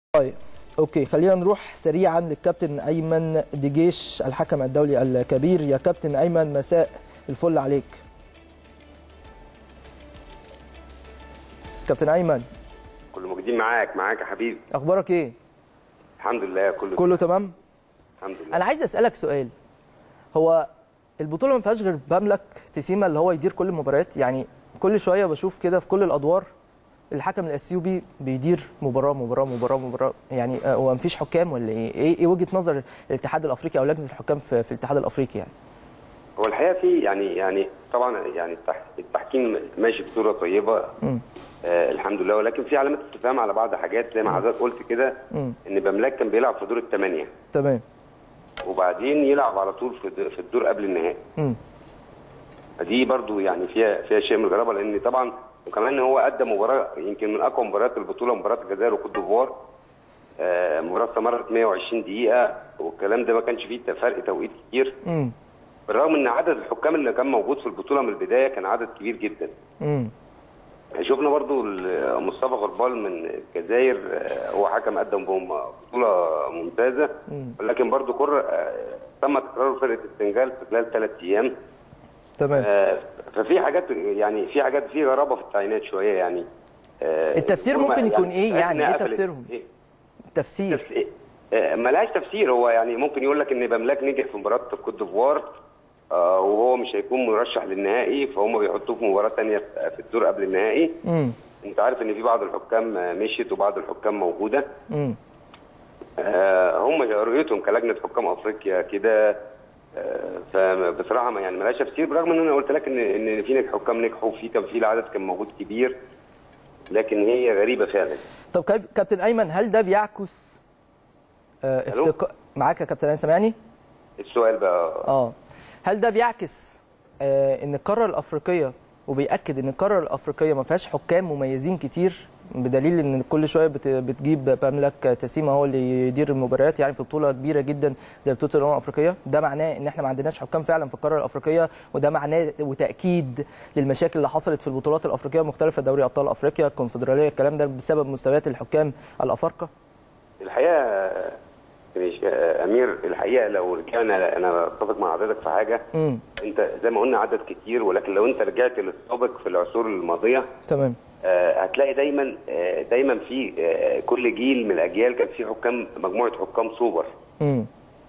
طيب اوكي خلينا نروح سريعا للكابتن ايمن ديجيش الحكم الدولي الكبير يا كابتن ايمن مساء الفل عليك كابتن ايمن كل موجودين معاك معاك يا حبيبي اخبارك ايه الحمد لله كله كله تمام الحمد لله انا عايز اسالك سؤال هو البطوله ما فيهاش غير بملك تسيما اللي هو يدير كل المباريات يعني كل شويه بشوف كده في كل الادوار الحكم الاثيوبي بيدير مباراه مباراه مباراه مباراه يعني آه، هو مفيش حكام ولا ايه؟ ايه إيه وجهه نظر الاتحاد الافريقي او لجنه الحكام في, في الاتحاد الافريقي يعني؟ هو الحقيقه في يعني يعني طبعا يعني التح- التحكيم ماشي بصوره طيبه مم. آه الحمد لله ولكن في علامات استفهام على بعض حاجات زي ما حضرتك قلت كده مم. ان بملاك كان بيلعب في دور الثمانيه تمام وبعدين يلعب على طول في د- في الدور قبل النهائي مم. دي برضو يعني فيها فيها شيء من الغرابه لان طبعا وكمان هو ادى مباراه يمكن من اقوى مباريات البطوله مباراه الجزائر وكوت ديفوار آه، مباراه استمرت 120 دقيقه والكلام ده ما كانش فيه فرق توقيت كتير مم. بالرغم ان عدد الحكام اللي كان موجود في البطوله من البدايه كان عدد كبير جدا مم. شفنا برضو ال- مصطفى غربال من الجزائر آه، هو حكم قدم بهم بطوله ممتازه ولكن برضو كر آه، تم تكرار فرقه السنغال في خلال ثلاث ايام تمام آه، ففي حاجات يعني في حاجات في غرابه في التعيينات شويه يعني آه، التفسير هم ممكن يكون إيه تحس يعني؟ إنها إيه قفلت. تفسيرهم؟ إيه؟ تفسير تفسير آه، ملهاش تفسير هو يعني ممكن يقول لك ان بملاك نجح في مباراه كوت ديفوار آه، وهو مش هيكون مرشح للنهائي فهم بيحطوه في مباراه ثانيه في الدور قبل النهائي مم. انت عارف ان في بعض الحكام آه، مشيت وبعض الحكام موجوده مم. آه، هم رؤيتهم كلجنه حكام افريقيا كده آه، فبصراحه ما- يعني ملهاش تفسير برغم ان انا قلت لك ان ان في ناس حكام نجحوا في كان في العدد كان موجود كبير لكن هي غريبه فعلا طب كاب- كابتن ايمن هل ده بيعكس آه ألو؟ افتقا... معاك يا كابتن ايمن سامعني؟ السؤال بقى اه هل ده بيعكس آه ان القاره الافريقيه وبيأكد ان القاره الافريقيه ما فيهاش حكام مميزين كتير بدليل ان كل شويه بت- بتجيب بملك تسيما هو اللي يدير المباريات يعني في بطوله كبيره جدا زي بطوله الامم الافريقيه ده معناه ان احنا ما عندناش حكام فعلا في القاره الافريقيه وده معناه وتاكيد للمشاكل اللي حصلت في البطولات الافريقيه المختلفه دوري ابطال افريقيا الكونفدراليه الكلام ده بسبب مستويات الحكام الافارقه الحقيقه مش امير الحقيقه لو رجعنا انا اتفق مع حضرتك في حاجه امم انت زي ما قلنا عدد كتير ولكن لو انت رجعت للسابق في العصور الماضيه تمام آه، هتلاقي دايما آه، دايما في آه، كل جيل من الاجيال كان في حكام مجموعه حكام سوبر امم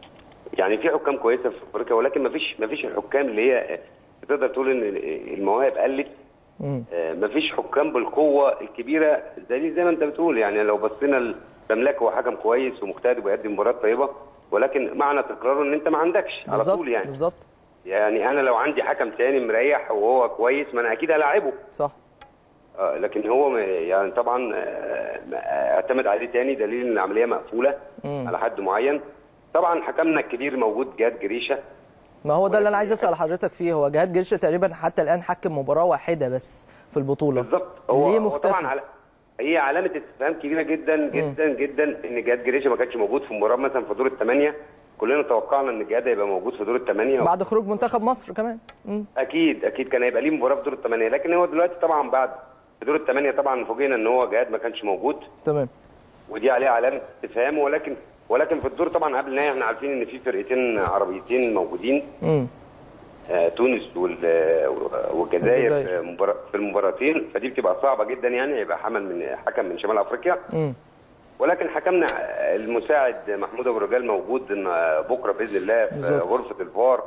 يعني في حكام كويسه في افريقيا ولكن ما فيش ما فيش الحكام اللي هي تقدر تقول ان المواهب قلت امم ما فيش حكام بالقوه الكبيره زي زي ما انت بتقول يعني لو بصينا المملكه هو حكم كويس ومجتهد وبيقدم مباريات طيبه ولكن معنى تكراره ان انت ما عندكش على بالظبط طول يعني بالظبط يعني انا لو عندي حكم تاني مريح وهو كويس ما انا اكيد هلاعبه صح آه، لكن هو م- يعني طبعا آه، آه، اعتمد عليه تاني دليل ان العمليه مقفوله مم. على حد معين طبعا حكمنا الكبير موجود جهاد جريشه ما هو ده اللي انا عايز اسال حضرتك فيه هو جهاد جريشه تقريبا حتى الان حكم مباراه واحده بس في البطوله بالظبط هو ليه هو مختفي طبعا على هي علامه استفهام كبيره جدا جدا جدا ان جهاد جريشه ما كانش موجود في مباراه مثلا في دور الثمانيه كلنا توقعنا ان جهاد هيبقى موجود في دور الثمانيه بعد خروج منتخب مصر كمان مم. اكيد اكيد كان هيبقى ليه مباراه في دور الثمانيه لكن هو دلوقتي طبعا بعد في دور الثمانيه طبعا فوجئنا ان هو جهاد ما كانش موجود تمام ودي عليها علامه استفهام ولكن ولكن في الدور طبعا قبل النهائي احنا عارفين ان في فرقتين عربيتين موجودين مم. آه، تونس وال- آه، والجزائر والجزائر. في مبارا- في المباراتين فدي بتبقى صعبه جدا يعني يبقى حمل من حكم من شمال افريقيا مم. ولكن حكمنا المساعد محمود ابو رجال موجود إن بكره باذن الله في بالظبط. غرفه الفار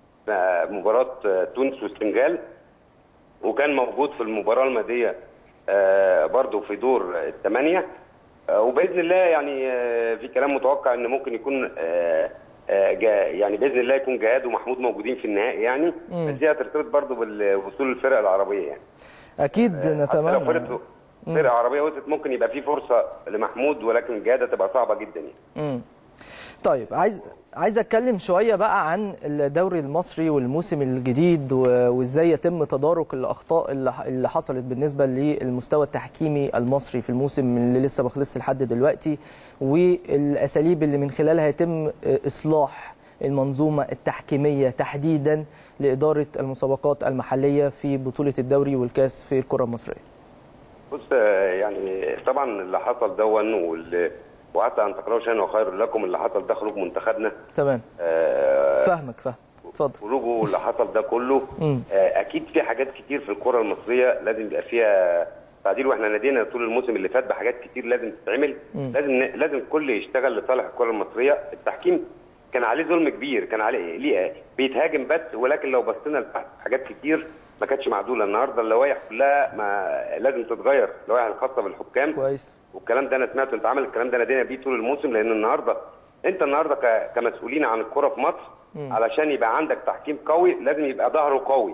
في مباراه تونس والسنغال وكان موجود في المباراه الماضيه آه، برضه في دور الثمانيه آه، وباذن الله يعني آه، في كلام متوقع ان ممكن يكون آه، آه، جا- يعني باذن الله يكون جهاد ومحمود موجودين في النهائي يعني مم. بس دي هترتبط برضه بالوصول الفرق العربيه يعني اكيد حتى لو نتمنى فرقه فرقه عربيه وصلت ممكن يبقى في فرصه لمحمود ولكن جهاد هتبقى صعبه جدا يعني مم. طيب عايز عايز اتكلم شويه بقى عن الدوري المصري والموسم الجديد و- وازاي يتم تدارك الاخطاء اللي ح- اللي حصلت بالنسبه للمستوى التحكيمي المصري في الموسم اللي لسه ما خلصش لحد دلوقتي والاساليب اللي من خلالها يتم اصلاح المنظومه التحكيميه تحديدا لاداره المسابقات المحليه في بطوله الدوري والكاس في الكره المصريه. بص آه، يعني طبعا اللي حصل دون وال- وعسى ان تكرهوا شيئا وخير لكم اللي حصل ده خروج منتخبنا تمام آه، فاهمك فاهم اتفضل خروجه اللي حصل ده كله مم. آه، اكيد في حاجات كتير في الكره المصريه لازم يبقى فيها تعديل واحنا نادينا طول الموسم اللي فات بحاجات كتير لازم تتعمل لازم لازم الكل يشتغل لصالح الكره المصريه التحكيم كان عليه ظلم كبير كان عليه ليه بيتهاجم بس ولكن لو بصينا لتحت حاجات كتير ما كانتش معدوله النهارده اللوائح كلها ما لازم تتغير اللوائح الخاصه بالحكام كويس والكلام ده انا سمعته انت عامل الكلام ده نادينا بيه طول الموسم لان النهارده انت النهارده ك- كمسؤولين عن الكره في مصر علشان يبقى عندك تحكيم قوي لازم يبقى ظهره قوي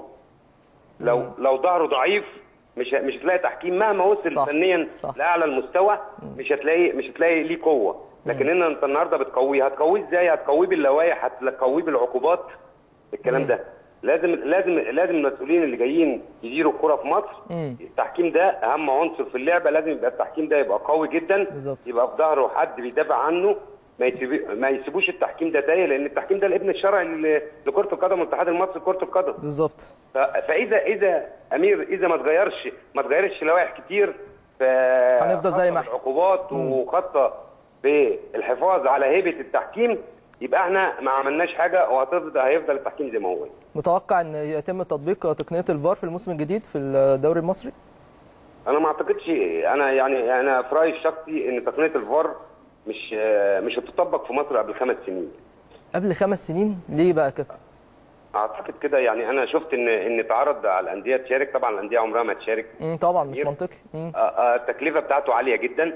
لو لو ظهره ضعيف مش ه- مش هتلاقي تحكيم مهما وصل صح، فنيا صح. لاعلى المستوى مش هتلاقي مش هتلاقي ليه قوه لكن ان انت النهارده بتقويه هتقويه ازاي هتقويه باللوائح هتقويه بالعقوبات الكلام ده لازم لازم لازم المسؤولين اللي جايين يديروا الكره في مصر مم. التحكيم ده اهم عنصر في اللعبه لازم يبقى التحكيم ده يبقى قوي جدا بالظبط. يبقى في ظهره حد بيدافع عنه ما يسيب ما يسيبوش التحكيم ده تايه لان التحكيم ده الابن الشرعي ل- لكره القدم والاتحاد المصري لكره القدم بالظبط ف- فاذا اذا امير اذا ما تغيرش ما تغيرش لوائح كتير ف هنفضل زي ما احنا. العقوبات وخاصه بالحفاظ على هيبه التحكيم يبقى احنا ما عملناش حاجه وهتفضل هيفضل التحكيم زي ما هو متوقع ان يتم تطبيق تقنيه الفار في الموسم الجديد في الدوري المصري انا ما اعتقدش انا يعني انا في رايي الشخصي ان تقنيه الفار مش مش هتطبق في مصر قبل خمس سنين قبل خمس سنين ليه بقى يا كابتن اعتقد كده يعني انا شفت ان ان اتعرض على الانديه تشارك طبعا الانديه عمرها ما تشارك مم، طبعا مش كتير. منطقي مم. آه، آه، التكلفه بتاعته عاليه جدا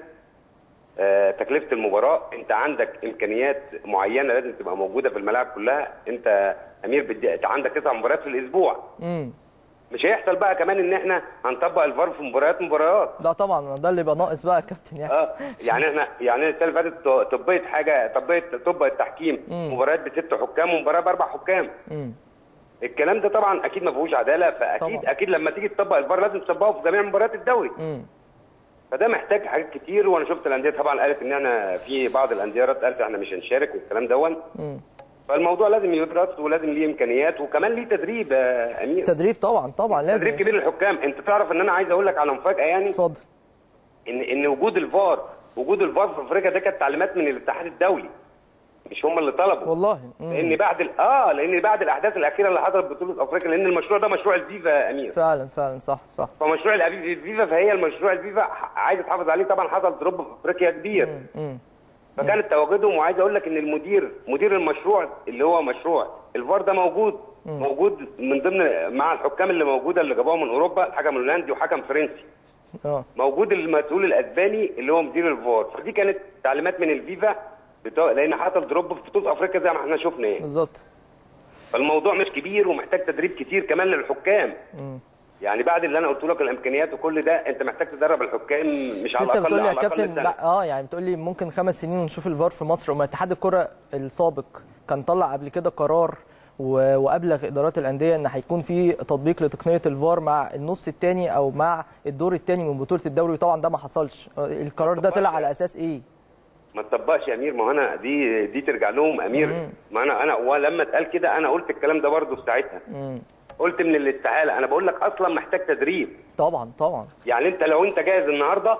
آه، تكلفه المباراه انت عندك امكانيات معينه لازم تبقى موجوده في الملاعب كلها انت امير بدي... انت عندك تسع مباريات في الاسبوع مم. مش هيحصل بقى كمان ان احنا هنطبق الفار في مباريات مباريات ده طبعا ده اللي يبقى ناقص بقى يا كابتن يعني اه يعني احنا يعني السنه اللي فاتت طبقت حاجه طبقت طبق التحكيم مباريات بست حكام ومباراه باربع حكام مم. الكلام ده طبعا اكيد ما فيهوش عداله فاكيد طبعا. اكيد لما تيجي تطبق الفار لازم تطبقه في جميع مباريات الدوري مم. فده محتاج حاجات كتير وانا شفت الانديه طبعا قالت ان احنا في بعض الانديه رد قالت احنا مش هنشارك والكلام دون مم. فالموضوع لازم يدرس ولازم ليه امكانيات وكمان ليه تدريب يا امير تدريب طبعا طبعا لازم تدريب كبير للحكام انت تعرف ان انا عايز اقول لك على مفاجاه يعني اتفضل ان ان وجود الفار وجود الفار في افريقيا ده كانت تعليمات من الاتحاد الدولي مش هم اللي طلبوا والله مم. لان بعد ال- اه لان بعد الاحداث الاخيره اللي حصلت في بطوله افريقيا لان المشروع ده مشروع الفيفا يا امير فعلا فعلا صح صح فمشروع الأبي- الفيفا فهي المشروع الفيفا ح- عايزه تحافظ عليه طبعا حصل دروب في افريقيا كبير مم. فكانت تواجدهم وعايز اقول لك ان المدير مدير المشروع اللي هو مشروع الفار ده موجود موجود من ضمن مع الحكام اللي موجوده اللي جابوها من اوروبا حكم هولندي وحكم فرنسي اه موجود المسؤول الاسباني اللي هو مدير الفار فدي كانت تعليمات من الفيفا بتوع لان حصل دروب في بطوله افريقيا زي ما احنا شفنا يعني بالظبط فالموضوع مش كبير ومحتاج تدريب كتير كمان للحكام يعني بعد اللي انا قلت لك الامكانيات وكل ده انت محتاج تدرب الحكام مش بس على انت الاقل بتقول لي على يا الاقل كابتن سنة. لا اه يعني بتقول لي ممكن خمس سنين ونشوف الفار في مصر وما اتحاد الكره السابق كان طلع قبل كده قرار و- وابلغ ادارات الانديه ان هيكون في تطبيق لتقنيه الفار مع النص الثاني او مع الدور الثاني من بطوله الدوري وطبعا ده ما حصلش القرار ده طلع على اساس ايه ما تطبقش يا امير ما هو انا دي دي ترجع لهم امير ما انا انا ولما اتقال كده انا قلت الكلام ده برضه في ساعتها مم. قلت من الاستحاله انا بقول لك اصلا محتاج تدريب طبعا طبعا يعني انت لو انت جاهز النهارده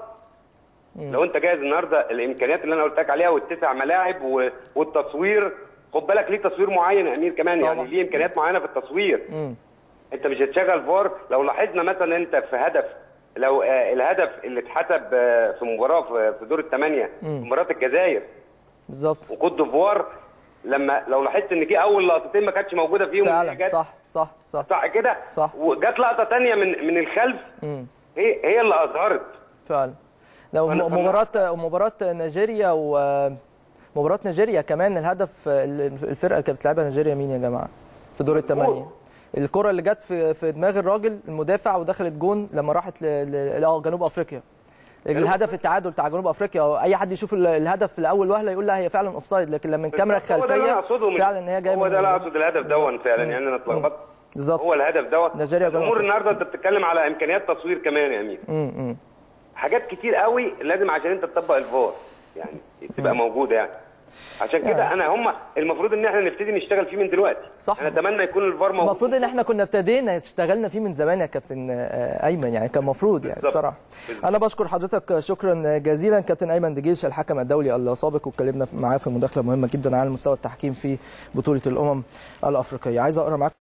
لو انت جاهز النهارده الامكانيات اللي انا قلت لك عليها والتسع ملاعب و- والتصوير خد بالك ليه تصوير معين يا امير كمان طبعا. يعني ليه امكانيات معينه في التصوير مم. انت مش هتشغل فار لو لاحظنا مثلا انت في هدف لو آه، الهدف اللي اتحسب آه، في مباراه في في دور الثمانيه في مباراه الجزائر بالظبط وكوت ديفوار لما لو لاحظت ان جه اول لقطتين ما كانتش موجوده فيهم فعلا جت- صح صح صح صح كده صح. وجت لقطه ثانيه من من الخلف مم. هي هي اللي اظهرت فعلا لو فأنا- م- فأنا- مباراة مباراة نيجيريا و مباراة نيجيريا كمان الهدف ال- الفرقة اللي كانت بتلعبها نيجيريا مين يا جماعة؟ في دور الثمانية الكرة اللي جت في في دماغ الراجل المدافع ودخلت جون لما راحت ل ل- اه جنوب افريقيا الهدف التعادل بتاع جنوب افريقيا اي حد يشوف ال- الهدف لاول وهله يقول لا هي فعلا اوفسايد لكن لما الكاميرا هو ده اللي انا الخلفيه اقصده مش- فعلا ان هي جايه هو من- ده اللي اقصد الهدف دون فعلا يعني انا اتلخبطت بالظبط هو الهدف دون نيجيريا جنوب الامور أفريقيا. النهارده انت بتتكلم على امكانيات تصوير كمان يا امير مم، مم. حاجات كتير قوي لازم عشان انت تطبق الفار يعني تبقى موجوده يعني عشان كده يعني. انا هم المفروض ان احنا نبتدي نشتغل فيه من دلوقتي صح. انا اتمنى يكون الفار موجود المفروض ان احنا كنا ابتدينا اشتغلنا فيه من زمان يا كابتن آه، ايمن يعني كان المفروض يعني بالظبط. بصراحه انا بشكر حضرتك شكرا جزيلا كابتن ايمن دجيش الحكم الدولي السابق واتكلمنا معاه في مداخله مهمه جدا على مستوى التحكيم في بطوله الامم الافريقيه عايز اقرا معاك